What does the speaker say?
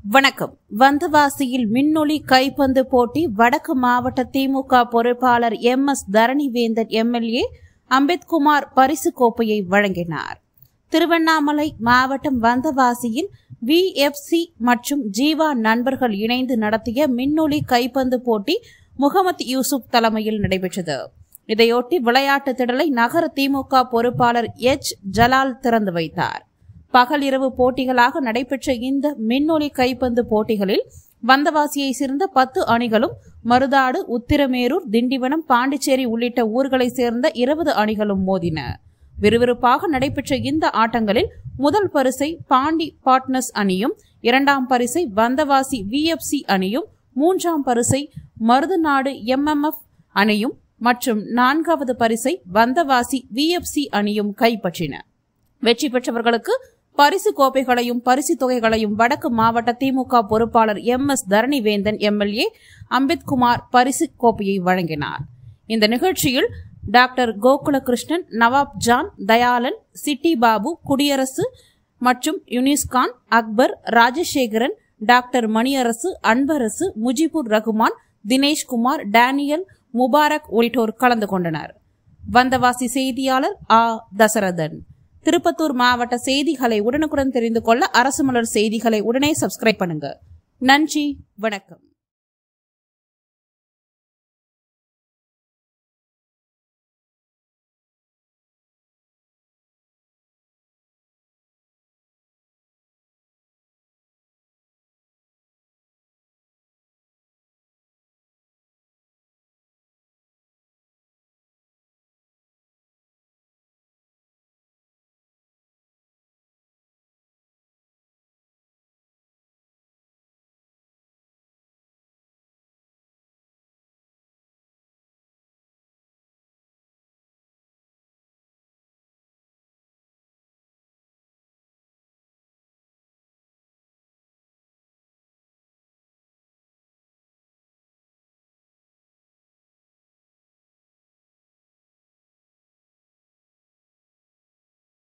வணக்கம் வந்தவாசியில் மின்னொளி கைப்பந்து போட்டி வடக்கு மாவட்ட திமுக பொறுப்பாளர் M S Dharanivendhan MLA Ambethkumar பரிசு கோப்பையை வழங்கினார் திருவண்ணாமலை மாவட்டம் வந்தவாசியில் விஎஃப்சி மற்றும் ஜீவா நண்பர்கள் இணைந்து நடத்திய மின்னொளி கைப்பந்து போட்டி முகமது யூசுப் தலைமையில் நடைபெற்றது இதையொட்டி விளையாட்டு திடலை நகர திமுக பொறுப்பாளர் எச் ஜலால் திறந்து வைத்தார் பகல் இரவு போட்டிகளாக நடைபெற்ற இந்த மின்னொலி கைப்பந்து போட்டிகளில் வந்தவாசியை சேர்ந்த பத்து அணிகளும் மருதாடு உத்திரமேரூர் திண்டிவனம் பாண்டிச்சேரி உள்ளிட்ட ஊர்களைச் சேர்ந்த இருபது அணிகளும் மோதின விறுவிறுப்பாக நடைபெற்ற இந்த ஆட்டங்களில் முதல் பரிசை பாண்டி பார்ட்னர்ஸ் அணியும் இரண்டாம் பரிசை வந்தவாசி விஎஃப்சி அணியும் மூன்றாம் பரிசை மருதநாடு எம்எம்எஃப் அணியும் மற்றும் நான்காவது பரிசை வந்தவாசி விஎஃப்சி அணியும் கைப்பற்றின வெற்றி பெற்றவர்களுக்கு பரிசு கோப்பைகளையும் பரிசு தொகைகளையும் வடக்கு மாவட்ட திமுக பொறுப்பாளர் M S Dharanivendhan MLA Ambethkumar பரிசு கோப்பையை வழங்கினார் இந்த நிகழ்ச்சியில் டாக்டர் கோகுலகிருஷ்ணன் நவாப் ஜான் தயாளன் சிட்டி பாபு குடியரசு மற்றும் யுனிஸ்கான் அக்பர் ராஜசேகரன் டாக்டர் மணியரசு அன்பரசு முஜிபுர் ரகுமான் தினேஷ்குமார் டேனியல் முபாரக் உள்ளிட்டோர் கலந்து கொண்டனர் வந்தவாசி செய்தியாளர் ஆ தசரதன் திருப்பத்தூர் மாவட்ட செய்திகளை உடனுக்குடன் தெரிந்து கொள்ள அரசு மலர் செய்திகளை உடனே சப்ஸ்கிரைப் பண்ணுங்க நன்றி வணக்கம்